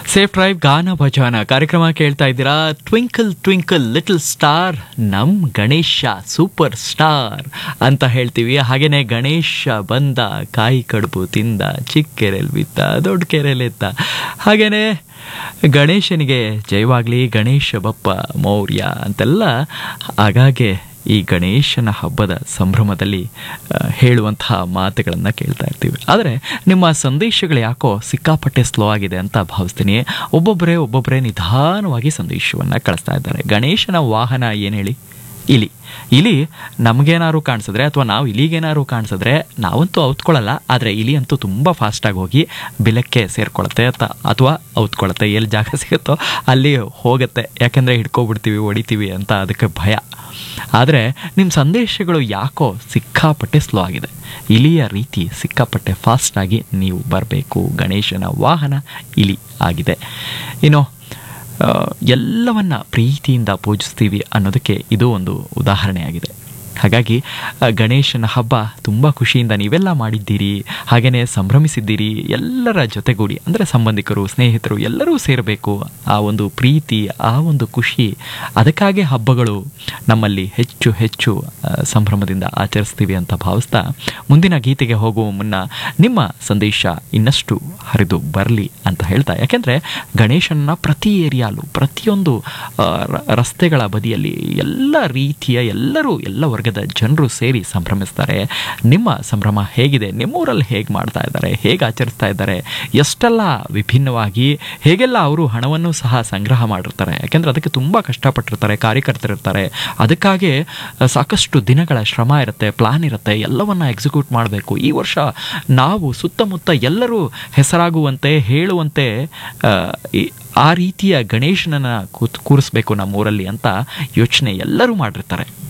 safe drive ಗಾನ ಭಜಾನ ಕಾರ್ಯಕ್ರಮ ಕೇಳ್ತಾ ಇದ್ದೀರಾ ಟ್ವಿಂಕಲ್ ಟ್ವಿಂಕಲ್ ಲಿಟಲ್ ಸ್ಟಾರ್ ನಮ್ ಗಣೇಶ ಸೂಪರ್ ಸ್ಟಾರ್ ಅಂತ ಹೇಳ್ತೀವಿ ಹಾಗೇನೆ ಗಣೇಶ ಬಂದ ಕಾಯಿ ಕಡುಬು ತಿಂದ ಚಿಕ್ಕ ಕೆರೆಯಲ್ಲಿ ಬಿತ್ತ ದೊಡ್ಡ ಕೆರೆಯಲ್ಲಿ ಎತ್ತ ಹಾಗೇನೆ ಗಣೇಶನಿಗೆ ಜಯವಾಗ್ಲಿ ಗಣೇಶ ಬಪ್ಪ ಮೌರ್ಯ ಅಂತೆಲ್ಲ ಆಗಾಗ್ಗೆ ಈ ಗಣೇಶನ ಹಬ್ಬದ ಸಂಭ್ರಮದಲ್ಲಿ ಆ, ಹೇಳುವಂತಹ ಮಾತುಗಳನ್ನು ಕೇಳ್ತಾ ಇರ್ತೀವಿ ಆದರೆ ನಿಮ್ಮ ಸಂದೇಶಗಳು ಯಾಕೋ ಸಿಕ್ಕಾಪಟ್ಟೆ ಸ್ಲೋ ಆಗಿದೆ ಅಂತ ಭಾವಿಸ್ತೀನಿ ಒಬ್ಬೊಬ್ಬರೇ ಒಬ್ಬೊಬ್ಬರೇ ನಿಧಾನವಾಗಿ ಸಂದೇಶವನ್ನು ಕಳಿಸ್ತಾ ಇದ್ದಾರೆ ಗಣೇಶನ ವಾಹನ ಏನು ಹೇಳಿ ಇಲಿ ಇಲಿ ನಮಗೇನಾದ್ರು ಕಾಣಿಸಿದ್ರೆ ಅಥವಾ ನಾವು ಇಲಿಗೇನಾದ್ರು ಕಾಣಿಸಿದ್ರೆ ನಾವಂತೂ ಔತ್ಕೊಳ್ಳಲ್ಲ ಆದರೆ ಇಲಿ ಅಂತೂ ತುಂಬ ಫಾಸ್ಟಾಗಿ ಹೋಗಿ ಬಿಲಕ್ಕೆ ಸೇರ್ಕೊಳತ್ತೆ ಅಥ ಅಥವಾ ಔತ್ಕೊಳ್ಳುತ್ತೆ ಎಲ್ಲಿ ಜಾಗ ಸಿಗುತ್ತೋ ಅಲ್ಲಿ ಹೋಗುತ್ತೆ ಯಾಕೆಂದರೆ ಹಿಡ್ಕೊಬಿಡ್ತೀವಿ ಹೊಡಿತೀವಿ ಅಂತ ಅದಕ್ಕೆ ಭಯ ಆದರೆ ನಿಮ್ಮ ಸಂದೇಶಗಳು ಯಾಕೋ ಸಿಕ್ಕಾಪಟ್ಟೆ ಸ್ಲೋ ಆಗಿದೆ ಇಲಿಯ ರೀತಿ ಸಿಕ್ಕಾಪಟ್ಟೆ ಫಾಸ್ಟಾಗಿ ನೀವು ಬರಬೇಕು ಗಣೇಶನ ವಾಹನ ಇಲಿ ಆಗಿದೆ ಇನ್ನು ಆ, ಎಲ್ಲವನ್ನ ಪ್ರೀತಿಯಿಂದ ಪೂಜಿಸ್ತೀವಿ ಅನ್ನೋದಕ್ಕೆ ಇದು ಒಂದು ಉದಾಹರಣೆಯಾಗಿದೆ ಹಾಗಾಗಿ ಆ, ಗಣೇಶನ ಹಬ್ಬ ತುಂಬ ಖುಷಿಯಿಂದ ನೀವೆಲ್ಲ ಮಾಡಿದ್ದೀರಿ ಹಾಗೆಯೇ ಸಂಭ್ರಮಿಸಿದ್ದೀರಿ ಎಲ್ಲರ ಜೊತೆಗೂಡಿ ಅಂದರೆ ಸಂಬಂಧಿಕರು ಸ್ನೇಹಿತರು ಎಲ್ಲರೂ ಸೇರಬೇಕು ಆ ಒಂದು ಪ್ರೀತಿ ಆ ಒಂದು ಖುಷಿ ಅದಕ್ಕಾಗಿ ಹಬ್ಬಗಳು ನಮ್ಮಲ್ಲಿ ಹೆಚ್ಚು ಹೆಚ್ಚು ಆ, ಸಂಭ್ರಮದಿಂದ ಆಚರಿಸ್ತೀವಿ ಅಂತ ಭಾವಿಸ್ತಾ ಮುಂದಿನ ಗೀತೆಗೆ ಹೋಗುವ ಮುನ್ನ ನಿಮ್ಮ ಸಂದೇಶ ಇನ್ನಷ್ಟು ಹರಿದು ಬರಲಿ ಅಂತ ಹೇಳ್ತಾ ಯಾಕೆಂದರೆ ಗಣೇಶನ ಪ್ರತಿ ಏರಿಯಾಲು ಪ್ರತಿಯೊಂದು ಆ, ರ- ರಸ್ತೆಗಳ ಬದಿಯಲ್ಲಿ ಎಲ್ಲ ರೀತಿಯ ಎಲ್ಲರೂ ಎಲ್ಲ ವರ್ಗದ ಜನರು ಸೇರಿ ಸಂಭ್ರಮಿಸ್ತಾರೆ ನಿಮ್ಮ ಸಂಭ್ರಮ ಹೇಗಿದೆ ನಿಮ್ಮೂರಲ್ಲಿ ಹೇಗೆ ಮಾಡ್ತಾ ಇದ್ದಾರೆ ಹೇಗೆ ಆಚರಿಸ್ತಾ ಇದ್ದಾರೆ ಎಷ್ಟೆಲ್ಲ ವಿಭಿನ್ನವಾಗಿ ಹೇಗೆಲ್ಲ ಅವರು ಹಣವನ್ನು ಸಹ ಸಂಗ್ರಹ ಮಾಡಿರ್ತಾರೆ ಯಾಕೆಂದರೆ ಅದಕ್ಕೆ ತುಂಬ ಕಷ್ಟಪಟ್ಟಿರ್ತಾರೆ ಕಾರ್ಯಕರ್ತರಿರ್ತಾರೆ ಅದಕ್ಕಾಗಿ ಆ, ಸಾಕಷ್ಟು ದಿನಗಳ ಶ್ರಮ ಇರುತ್ತೆ ಪ್ಲಾನ್ ಇರುತ್ತೆ ಎಲ್ಲವನ್ನ ಎಕ್ಸಿಕ್ಯೂಟ್ ಮಾಡಬೇಕು ಈ ವರ್ಷ ನಾವು ಸುತ್ತಮುತ್ತ ಎಲ್ಲರೂ ಹೆಸರಾಗುವಂತೆ ಹೇಳುವಂತೆ ಆ, ಈ- ಆ ರೀತಿಯ ಗಣೇಶನನ್ನ ಕೂತ್ ಕೂರಿಸ್ಬೇಕು ನಮ್ಮ ಊರಲ್ಲಿ ಅಂತ ಯೋಚನೆ ಎಲ್ಲರೂ ಮಾಡಿರ್ತಾರೆ